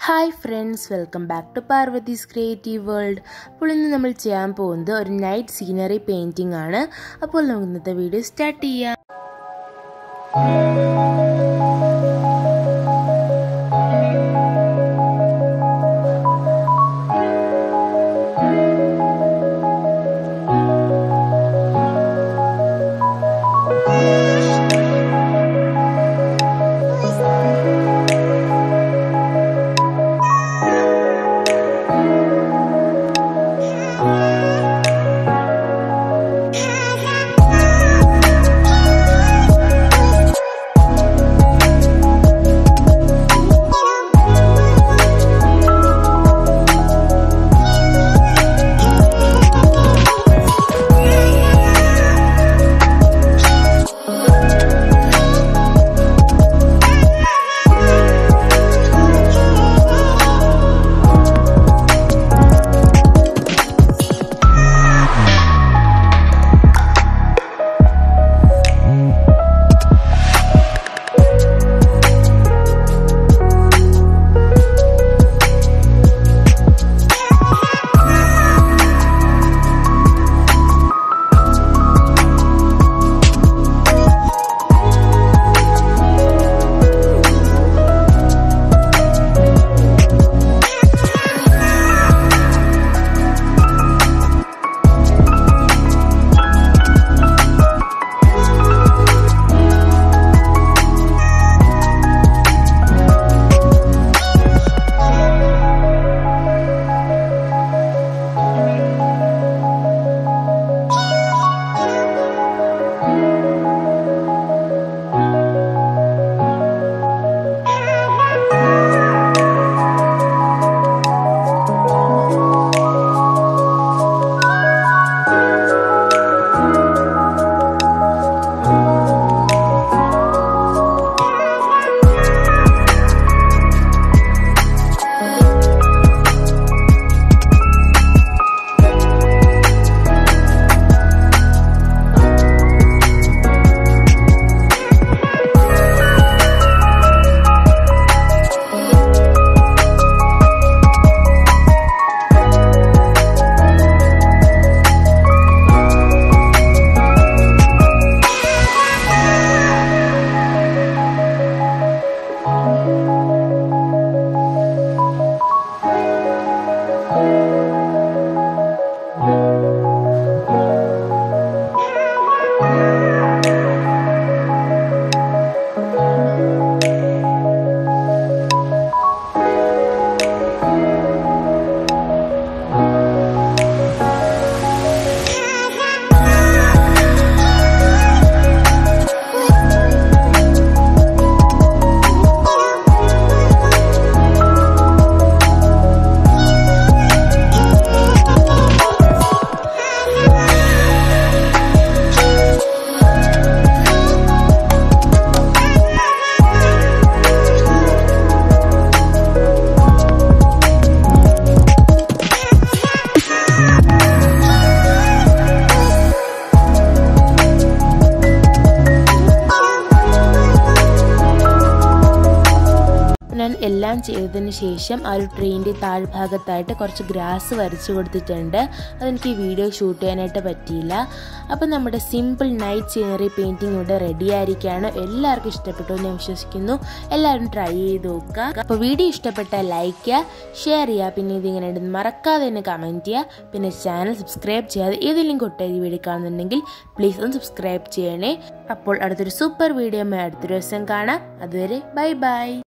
hi friends welcome back to Parvathi's creative world അപ്പോൾ ഇന്ന് നമ്മൾ ചെയ്യാൻ പോകുന്നത് ഒരു നൈറ്റ് സീനറി പെയിൻറ്റിംഗ് ആണ് അപ്പോൾ നമുക്ക് ഇന്നത്തെ വീഡിയോ സ്റ്റാർട്ട് ചെയ്യാം ഞാൻ എല്ലാം ചെയ്തതിന് ശേഷം ആ ഒരു ട്രെയിനിൻ്റെ താഴ്ഭാഗത്തായിട്ട് കുറച്ച് ഗ്രാസ് വരച്ചു കൊടുത്തിട്ടുണ്ട് അതെനിക്ക് വീഡിയോ ഷൂട്ട് ചെയ്യാനായിട്ട് പറ്റിയില്ല അപ്പം നമ്മുടെ സിമ്പിൾ നൈറ്റ് സീനറി പെയിൻറ്റിംഗ് ഇവിടെ റെഡി ആയിരിക്കുകയാണ് എല്ലാവർക്കും ഇഷ്ടപ്പെട്ടു എന്ന് ഞാൻ വിശ്വസിക്കുന്നു എല്ലാവരും ട്രൈ ചെയ്ത് നോക്കുക അപ്പോൾ വീഡിയോ ഇഷ്ടപ്പെട്ടാൽ ലൈക്ക് ചെയ്യുക ഷെയർ ചെയ്യുക പിന്നെ ഇതിങ്ങനെ ഉണ്ടെന്ന് മറക്കാതെ തന്നെ കമൻറ്റ് ചെയ്യുക പിന്നെ ചാനൽ സബ്സ്ക്രൈബ് ചെയ്യാതെ ഏതെങ്കിലും കൊട്ടേരി വീഡിയോ കാണുന്നുണ്ടെങ്കിൽ പ്ലീസ് ഒന്ന് സബ്സ്ക്രൈബ് ചെയ്യണേ അപ്പോൾ അടുത്തൊരു സൂപ്പർ വീഡിയോ അടുത്തൊരു ദിവസം കാണാം അതുവരെ ബൈ ബൈ